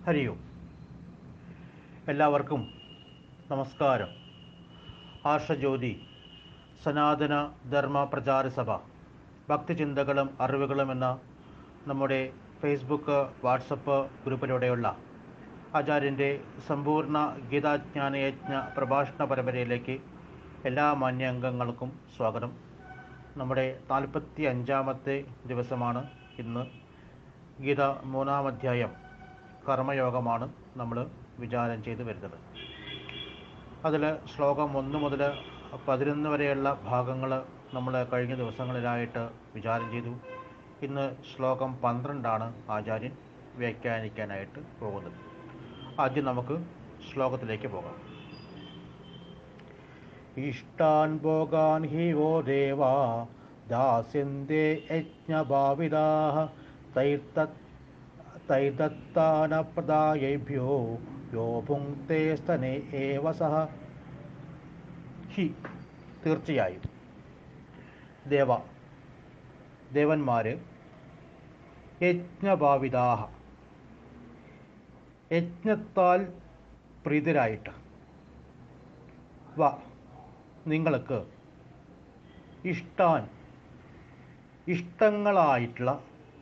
ഹരി ഓം എല്ലാവർക്കും നമസ്കാരം ആർഷജ്യോതി സനാതന ധർമ്മ പ്രചാര സഭ ഭക്തിചിന്തകളും അറിവുകളും എന്ന നമ്മുടെ ഫേസ്ബുക്ക് വാട്സപ്പ് ഗ്രൂപ്പിലൂടെയുള്ള ആചാര്യൻ്റെ സമ്പൂർണ്ണ ഗീതാജ്ഞാനയജ്ഞ പ്രഭാഷണ പരമ്പരയിലേക്ക് എല്ലാ മാന്യാംഗങ്ങൾക്കും സ്വാഗതം നമ്മുടെ നാൽപ്പത്തി അഞ്ചാമത്തെ ദിവസമാണ് ഇന്ന് ഗീത മൂന്നാം അധ്യായം കർമ്മയോഗമാണ് നമ്മൾ വിചാരം ചെയ്തു വരുന്നത് അതിൽ ശ്ലോകം ഒന്ന് മുതൽ പതിനൊന്ന് വരെയുള്ള ഭാഗങ്ങൾ നമ്മൾ കഴിഞ്ഞ ദിവസങ്ങളിലായിട്ട് വിചാരം ചെയ്തു ഇന്ന് ശ്ലോകം പന്ത്രണ്ടാണ് ആചാര്യൻ വ്യാഖ്യാനിക്കാനായിട്ട് പോകുന്നത് ആദ്യം നമുക്ക് ശ്ലോകത്തിലേക്ക് പോകാം ഇഷ്ടാൻ ഭോഗാൻ ഹി വോ ദേവാ ദാസ്യന്തേ യജ്ഞഭാവിതാ തൈർത്ത തൈദത്താനപ്രദായേഭ്യോ യോ ഭുങ്ക്തേ സ്തനേ ഏവ സഹ ഹി തീർച്ചയായും ദേവ ദേവന്മാര് യജ്ഞഭാവിതാഹ യജ്ഞത്താൽ പ്രീതരായിട്ട് വ നിങ്ങൾക്ക് ഇഷ്ടാൻ ഇഷ്ടങ്ങളായിട്ടുള്ള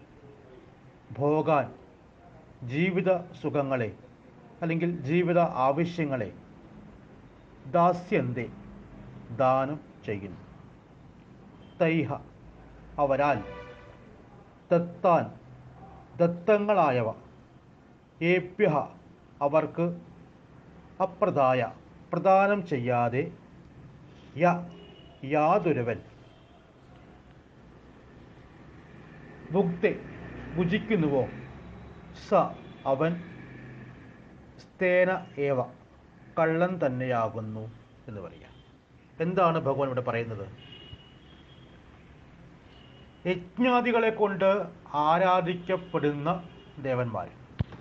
ഭോഗാൻ ജീവിത സുഖങ്ങളെ അല്ലെങ്കിൽ ജീവിത ആവശ്യങ്ങളെ ദാസ്യന്തെ ദാനം ചെയ്യുന്നു തൈഹ അവരാൽ ദത്താൻ ദത്തങ്ങളായവ ഏഭ്യ അവർക്ക് അപ്രദായ പ്രദാനം ചെയ്യാതെ യ യാതൊരുവൻ ഭുക്തെ ഭുജിക്കുന്നുവോ സ അവൻ സ്തേന ഏവ കള്ളൻ തന്നെയാകുന്നു എന്ന് പറയാം എന്താണ് ഭഗവാൻ ഇവിടെ പറയുന്നത് യജ്ഞാദികളെ കൊണ്ട് ആരാധിക്കപ്പെടുന്ന ദേവന്മാർ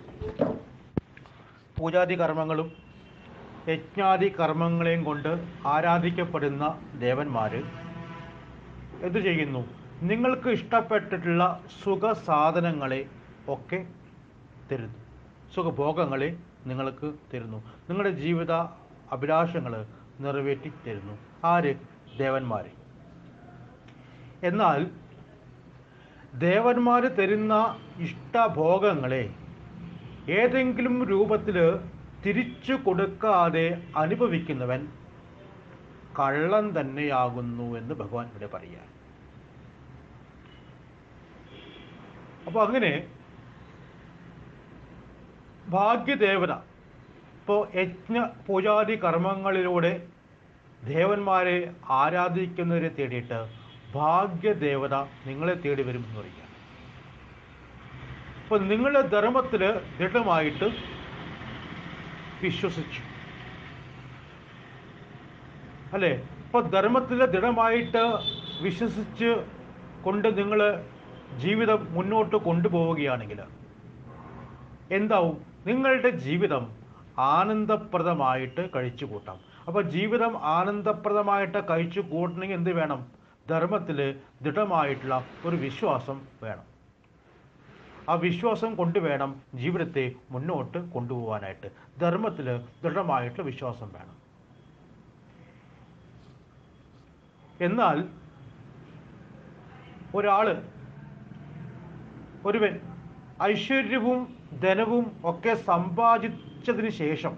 പൂജാതി കർമ്മങ്ങളും യജ്ഞാദി കർമ്മങ്ങളെയും കൊണ്ട് ആരാധിക്കപ്പെടുന്ന ദേവന്മാർ എന്തു ചെയ്യുന്നു നിങ്ങൾക്ക് ഇഷ്ടപ്പെട്ടിട്ടുള്ള സുഖ സാധനങ്ങളെ ഒക്കെ തരുന്നു സുഖഭോഗങ്ങളെ നിങ്ങൾക്ക് തരുന്നു നിങ്ങളുടെ ജീവിത അഭിലാഷങ്ങൾ നിറവേറ്റി തരുന്നു ആര് ദേവന്മാർ എന്നാൽ ദേവന്മാർ തരുന്ന ഇഷ്ടഭോഗങ്ങളെ ഏതെങ്കിലും രൂപത്തിൽ തിരിച്ചു കൊടുക്കാതെ അനുഭവിക്കുന്നവൻ കള്ളൻ തന്നെയാകുന്നു എന്ന് ഭഗവാൻ ഇവിടെ പറയുക അപ്പോൾ അങ്ങനെ ഭാഗ്യദേവത ഇപ്പോൾ യജ്ഞ പൂജാതി കർമ്മങ്ങളിലൂടെ ദേവന്മാരെ ആരാധിക്കുന്നവരെ തേടിയിട്ട് ഭാഗ്യദേവത നിങ്ങളെ തേടി വരും എന്ന് പറയുക അപ്പോൾ നിങ്ങളുടെ ധർമ്മത്തിൽ ദൃഢമായിട്ട് വിശ്വസിച്ചു അല്ലേ ഇപ്പോൾ ധർമ്മത്തിൽ ദൃഢമായിട്ട് വിശ്വസിച്ച് കൊണ്ട് നിങ്ങൾ ജീവിതം മുന്നോട്ട് കൊണ്ടുപോവുകയാണെങ്കിൽ എന്താവും നിങ്ങളുടെ ജീവിതം ആനന്ദപ്രദമായിട്ട് കഴിച്ചു കൂട്ടാം അപ്പോൾ ജീവിതം ആനന്ദപ്രദമായിട്ട് കഴിച്ചു കൂട്ടണമെങ്കിൽ എന്ത് വേണം ധർമ്മത്തിൽ ദൃഢമായിട്ടുള്ള ഒരു വിശ്വാസം വേണം ആ വിശ്വാസം കൊണ്ട് വേണം ജീവിതത്തെ മുന്നോട്ട് കൊണ്ടുപോകാനായിട്ട് ധർമ്മത്തിൽ ദൃഢമായിട്ടുള്ള വിശ്വാസം വേണം എന്നാൽ ഒരാള് ഒരുവൻ ഐശ്വര്യവും ധനവും ഒക്കെ സമ്പാദിച്ചതിന് ശേഷം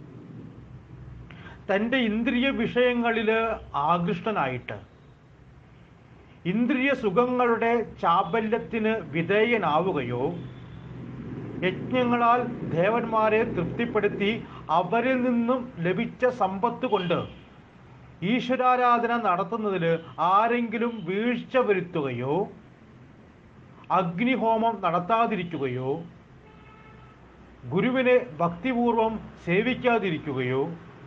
തൻ്റെ ഇന്ദ്രിയ വിഷയങ്ങളിൽ ആകൃഷ്ടനായിട്ട് ഇന്ദ്രിയ സുഖങ്ങളുടെ ചാബല്യത്തിന് വിധേയനാവുകയോ യജ്ഞങ്ങളാൽ ദേവന്മാരെ തൃപ്തിപ്പെടുത്തി അവരിൽ നിന്നും ലഭിച്ച സമ്പത്ത് കൊണ്ട് ഈശ്വരാരാധന നടത്തുന്നതിൽ ആരെങ്കിലും വീഴ്ച വരുത്തുകയോ അഗ്നിഹോമം നടത്താതിരിക്കുകയോ ഗുരുവിനെ ഭക്തിപൂർവം സേവിക്കാതിരിക്കുകയോ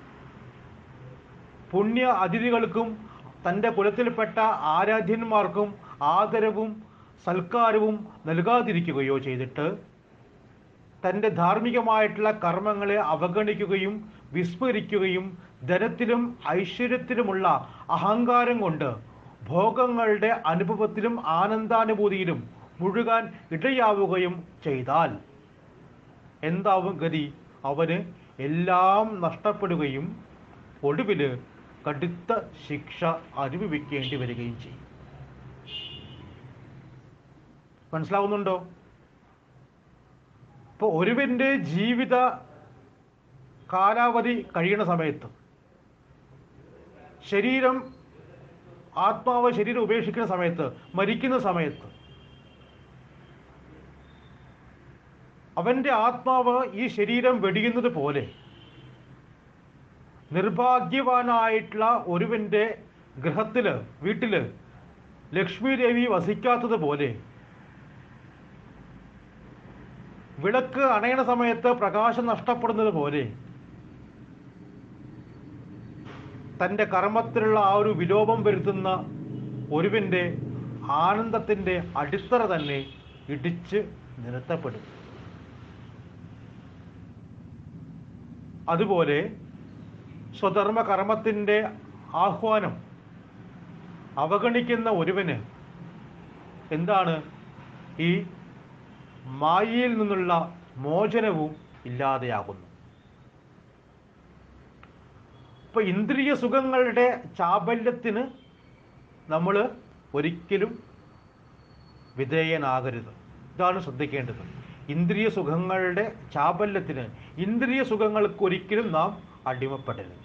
പുണ്യ അതിഥികൾക്കും തൻ്റെ കുലത്തിൽപ്പെട്ട ആരാധ്യന്മാർക്കും ആദരവും സൽക്കാരവും നൽകാതിരിക്കുകയോ ചെയ്തിട്ട് തൻ്റെ ധാർമ്മികമായിട്ടുള്ള കർമ്മങ്ങളെ അവഗണിക്കുകയും വിസ്മരിക്കുകയും ധനത്തിലും ഐശ്വര്യത്തിലുമുള്ള അഹങ്കാരം കൊണ്ട് ഭോഗങ്ങളുടെ അനുഭവത്തിലും ആനന്ദാനുഭൂതിയിലും മുഴുകാൻ ഇടയാവുകയും ചെയ്താൽ എന്താവും ഗതി അവന് എല്ലാം നഷ്ടപ്പെടുകയും ഒടുവിൽ കടുത്ത ശിക്ഷ അനുഭവിക്കേണ്ടി വരികയും ചെയ്യും മനസ്സിലാവുന്നുണ്ടോ ഇപ്പോൾ ഒരുവൻ്റെ ജീവിത കാലാവധി കഴിയുന്ന സമയത്ത് ശരീരം ആത്മാവ് ശരീരം ഉപേക്ഷിക്കുന്ന സമയത്ത് മരിക്കുന്ന സമയത്ത് അവൻ്റെ ആത്മാവ് ഈ ശരീരം വെടിയുന്നത് പോലെ നിർഭാഗ്യവാനായിട്ടുള്ള ഒരുവൻ്റെ ഗൃഹത്തിൽ വീട്ടിൽ ലക്ഷ്മി ദേവി വസിക്കാത്തത് പോലെ വിളക്ക് അണയണ സമയത്ത് പ്രകാശം നഷ്ടപ്പെടുന്നത് പോലെ തൻ്റെ കർമ്മത്തിലുള്ള ആ ഒരു വിലോപം വരുത്തുന്ന ഒരുവൻ്റെ ആനന്ദത്തിൻ്റെ അടിത്തറ തന്നെ ഇടിച്ച് നിരത്തപ്പെടും അതുപോലെ സ്വധർമ്മ കർമ്മത്തിൻ്റെ ആഹ്വാനം അവഗണിക്കുന്ന ഒരുവന് എന്താണ് ഈ മായയിൽ നിന്നുള്ള മോചനവും ഇല്ലാതെയാകുന്നു ഇപ്പൊ ഇന്ദ്രിയ സുഖങ്ങളുടെ ചാബല്യത്തിന് നമ്മൾ ഒരിക്കലും വിധേയനാകരുത് ഇതാണ് ശ്രദ്ധിക്കേണ്ടത് ഇന്ദ്രിയ സുഖങ്ങളുടെ ചാബല്യത്തിന് ഇന്ദ്രിയ സുഖങ്ങൾക്ക് ഒരിക്കലും നാം അടിമപ്പെടരുത്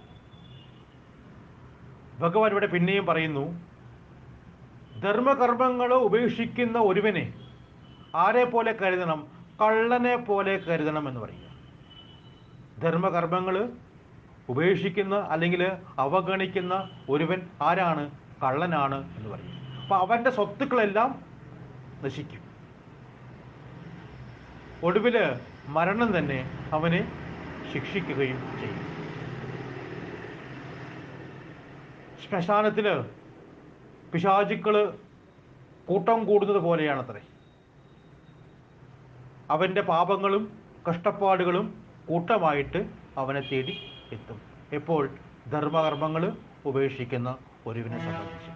ഭഗവാൻ ഇവിടെ പിന്നെയും പറയുന്നു ധർമ്മകർമ്മങ്ങൾ ഉപേക്ഷിക്കുന്ന ഒരുവനെ ആരെ പോലെ കരുതണം കള്ളനെ പോലെ കരുതണം എന്ന് പറയുക ധർമ്മകർമ്മങ്ങൾ ഉപേക്ഷിക്കുന്ന അല്ലെങ്കിൽ അവഗണിക്കുന്ന ഒരുവൻ ആരാണ് കള്ളനാണ് എന്ന് പറയും അപ്പൊ അവന്റെ സ്വത്തുക്കളെല്ലാം നശിക്കും ഒടുവില് മരണം തന്നെ അവനെ ശിക്ഷിക്കുകയും ചെയ്യും ശ്മശാനത്തില് പിശാചുക്കള് കൂട്ടം കൂടുന്നത് പോലെയാണത്രേ അവൻ്റെ പാപങ്ങളും കഷ്ടപ്പാടുകളും കൂട്ടമായിട്ട് അവനെ തേടി എത്തും എപ്പോൾ ധർമ്മകർമ്മങ്ങൾ ഉപേക്ഷിക്കുന്ന ഒരുവിനെ സംബന്ധിച്ചിട്ട്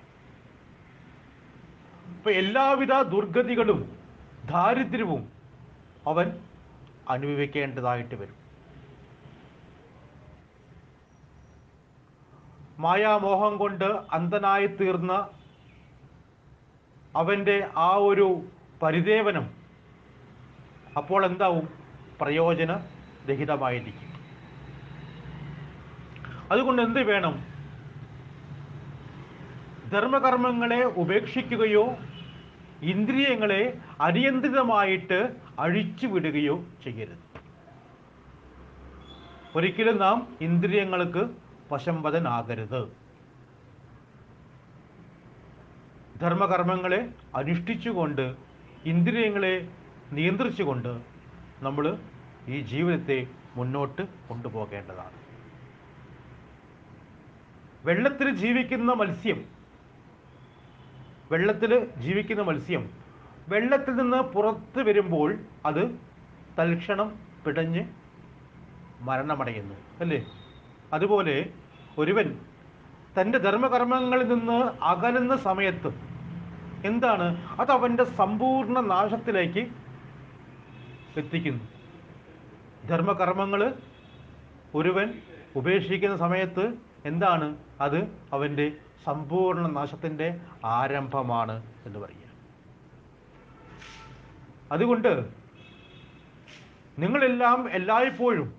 ഇപ്പൊ എല്ലാവിധ ദുർഗതികളും ദാരിദ്ര്യവും അവൻ അനുഭവിക്കേണ്ടതായിട്ട് വരും മായാമോഹം കൊണ്ട് അന്ധനായി തീർന്ന അവൻ്റെ ആ ഒരു പരിദേവനം അപ്പോൾ എന്താവും പ്രയോജനരഹിതമായിരിക്കും അതുകൊണ്ട് എന്ത് വേണം ധർമ്മകർമ്മങ്ങളെ ഉപേക്ഷിക്കുകയോ ഇന്ദ്രിയങ്ങളെ അനിയന്ത്രിതമായിട്ട് അഴിച്ചുവിടുകയോ ചെയ്യരുത് ഒരിക്കലും നാം ഇന്ദ്രിയങ്ങൾക്ക് വശംവദനാകരുത് ധർമ്മകർമ്മങ്ങളെ അനുഷ്ഠിച്ചുകൊണ്ട് ഇന്ദ്രിയങ്ങളെ നിയന്ത്രിച്ചുകൊണ്ട് നമ്മൾ ഈ ജീവിതത്തെ മുന്നോട്ട് കൊണ്ടുപോകേണ്ടതാണ് വെള്ളത്തിൽ ജീവിക്കുന്ന മത്സ്യം വെള്ളത്തിൽ ജീവിക്കുന്ന മത്സ്യം വെള്ളത്തിൽ നിന്ന് പുറത്ത് വരുമ്പോൾ അത് തൽക്ഷണം പിടഞ്ഞ് മരണമടയുന്നു അല്ലേ അതുപോലെ ഒരുവൻ തൻ്റെ ധർമ്മകർമ്മങ്ങളിൽ നിന്ന് അകലുന്ന സമയത്ത് എന്താണ് അത് അവൻ്റെ സമ്പൂർണ്ണ നാശത്തിലേക്ക് എത്തിക്കുന്നു ധർമ്മകർമ്മങ്ങൾ ഒരുവൻ ഉപേക്ഷിക്കുന്ന സമയത്ത് എന്താണ് അത് അവൻ്റെ സമ്പൂർണ്ണ നാശത്തിൻ്റെ ആരംഭമാണ് എന്ന് പറയുക അതുകൊണ്ട് നിങ്ങളെല്ലാം എല്ലായ്പ്പോഴും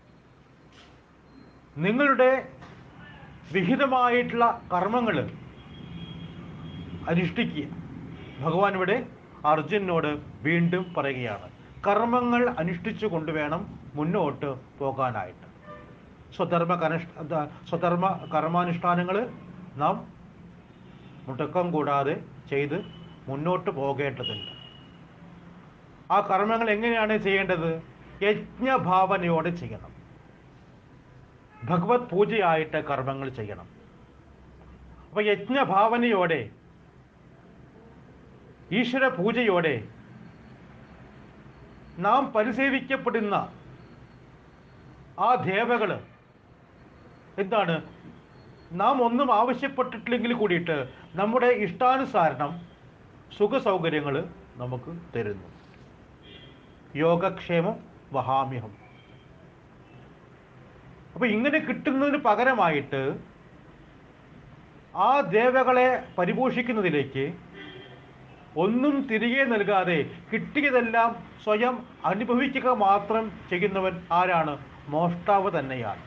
നിങ്ങളുടെ വിഹിതമായിട്ടുള്ള കർമ്മങ്ങൾ അനുഷ്ഠിക്കുക ഭഗവാൻ ഇവിടെ അർജുനോട് വീണ്ടും പറയുകയാണ് കർമ്മങ്ങൾ അനുഷ്ഠിച്ചു കൊണ്ടുവേണം മുന്നോട്ട് പോകാനായിട്ട് സ്വധർമ്മ കനുഷ്ഠ സ്വധർമ്മ കർമാനുഷ്ഠാനങ്ങൾ നാം മുടക്കം കൂടാതെ ചെയ്ത് മുന്നോട്ട് പോകേണ്ടതുണ്ട് ആ കർമ്മങ്ങൾ എങ്ങനെയാണ് ചെയ്യേണ്ടത് യജ്ഞഭാവനയോടെ ചെയ്യണം ഭഗവത് പൂജയായിട്ട് കർമ്മങ്ങൾ ചെയ്യണം അപ്പൊ യജ്ഞഭാവനയോടെ ഈശ്വര പൂജയോടെ നാം പരിസേവിക്കപ്പെടുന്ന ആ ദേവകൾ എന്താണ് നാം ഒന്നും ആവശ്യപ്പെട്ടിട്ടില്ലെങ്കിൽ കൂടിയിട്ട് നമ്മുടെ ഇഷ്ടാനുസാരണം സുഖ സൗകര്യങ്ങൾ നമുക്ക് തരുന്നു യോഗക്ഷേമം വഹാമ്യഹം അപ്പൊ ഇങ്ങനെ കിട്ടുന്നതിന് പകരമായിട്ട് ആ ദേവകളെ പരിപോഷിക്കുന്നതിലേക്ക് ഒന്നും തിരികെ നൽകാതെ കിട്ടിയതെല്ലാം സ്വയം അനുഭവിക്കുക മാത്രം ചെയ്യുന്നവൻ ആരാണ് മോഷ്ടാവ് തന്നെയാണ്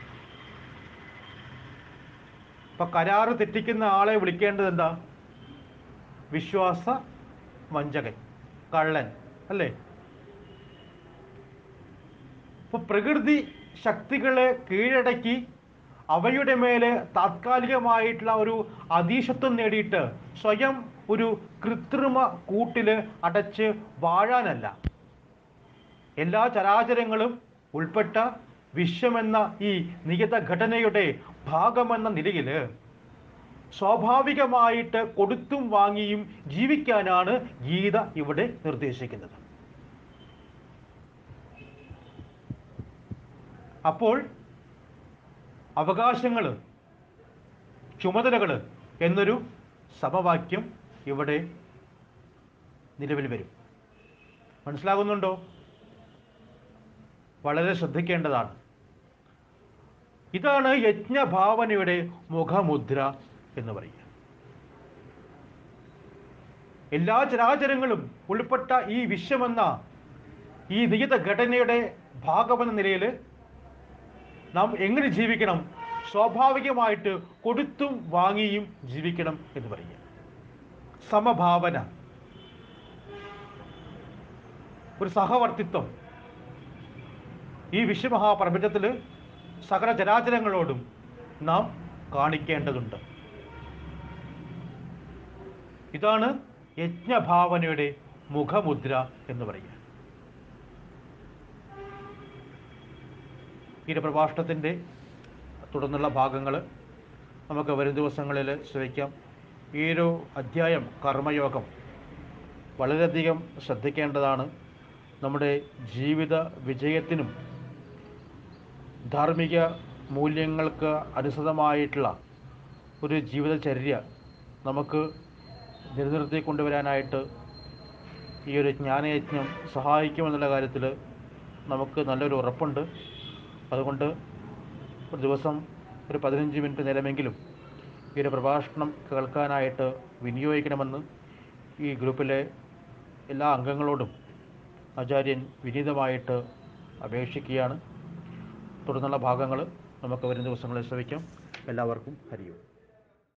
ഇപ്പൊ കരാറ് തെറ്റിക്കുന്ന ആളെ വിളിക്കേണ്ടത് എന്താ വിശ്വാസ വഞ്ചകൻ കള്ളൻ അല്ലേ ഇപ്പൊ പ്രകൃതി ശക്തികളെ കീഴടക്കി അവയുടെ മേലെ താത്കാലികമായിട്ടുള്ള ഒരു അധീശത്വം നേടിയിട്ട് സ്വയം ഒരു കൃത്രിമ കൂട്ടില് അടച്ച് വാഴാനല്ല എല്ലാ ചരാചരങ്ങളും ഉൾപ്പെട്ട വിശ്വമെന്ന ഈ നിയത ഘടനയുടെ ഭാഗമെന്ന നിലയിൽ സ്വാഭാവികമായിട്ട് കൊടുത്തും വാങ്ങിയും ജീവിക്കാനാണ് ഗീത ഇവിടെ നിർദ്ദേശിക്കുന്നത് അപ്പോൾ അവകാശങ്ങൾ ചുമതലകൾ എന്നൊരു സമവാക്യം ഇവിടെ നിലവിൽ വരും മനസ്സിലാകുന്നുണ്ടോ വളരെ ശ്രദ്ധിക്കേണ്ടതാണ് ഇതാണ് യജ്ഞഭാവനയുടെ മുഖമുദ്ര എന്ന് പറയുക എല്ലാ ചരാചരങ്ങളും ഉൾപ്പെട്ട ഈ വിശ്വമെന്ന ഈ നിയത ഘടനയുടെ ഭാഗമെന്ന നിലയിൽ നാം എങ്ങനെ ജീവിക്കണം സ്വാഭാവികമായിട്ട് കൊടുത്തും വാങ്ങിയും ജീവിക്കണം എന്ന് പറയുക സമഭാവന ഒരു സഹവർത്തിത്വം ഈ വിശ്വമഹാപ്രപഞ്ചത്തിൽ സകല ചരാചരങ്ങളോടും നാം കാണിക്കേണ്ടതുണ്ട് ഇതാണ് യജ്ഞഭാവനയുടെ മുഖമുദ്ര എന്ന് പറയുക ഈ ഒരു പ്രഭാഷണത്തിൻ്റെ തുടർന്നുള്ള ഭാഗങ്ങൾ നമുക്ക് വരും ദിവസങ്ങളിൽ ശ്രമിക്കാം ഈ ഒരു അധ്യായം കർമ്മയോഗം വളരെയധികം ശ്രദ്ധിക്കേണ്ടതാണ് നമ്മുടെ ജീവിത വിജയത്തിനും ധാർമ്മിക മൂല്യങ്ങൾക്ക് അനുസൃതമായിട്ടുള്ള ഒരു ജീവിതചര്യ നമുക്ക് നിലനിർത്തി കൊണ്ടുവരാനായിട്ട് ഈ ഒരു ജ്ഞാനയജ്ഞം സഹായിക്കുമെന്നുള്ള കാര്യത്തിൽ നമുക്ക് നല്ലൊരു ഉറപ്പുണ്ട് അതുകൊണ്ട് ഒരു ദിവസം ഒരു പതിനഞ്ച് മിനിറ്റ് നേരമെങ്കിലും ഈ ഒരു പ്രഭാഷണം കേൾക്കാനായിട്ട് വിനിയോഗിക്കണമെന്ന് ഈ ഗ്രൂപ്പിലെ എല്ലാ അംഗങ്ങളോടും ആചാര്യൻ വിനീതമായിട്ട് അപേക്ഷിക്കുകയാണ് തുടർന്നുള്ള ഭാഗങ്ങൾ നമുക്ക് വരും ദിവസങ്ങളിൽ ശ്രമിക്കാം എല്ലാവർക്കും ഹരിയും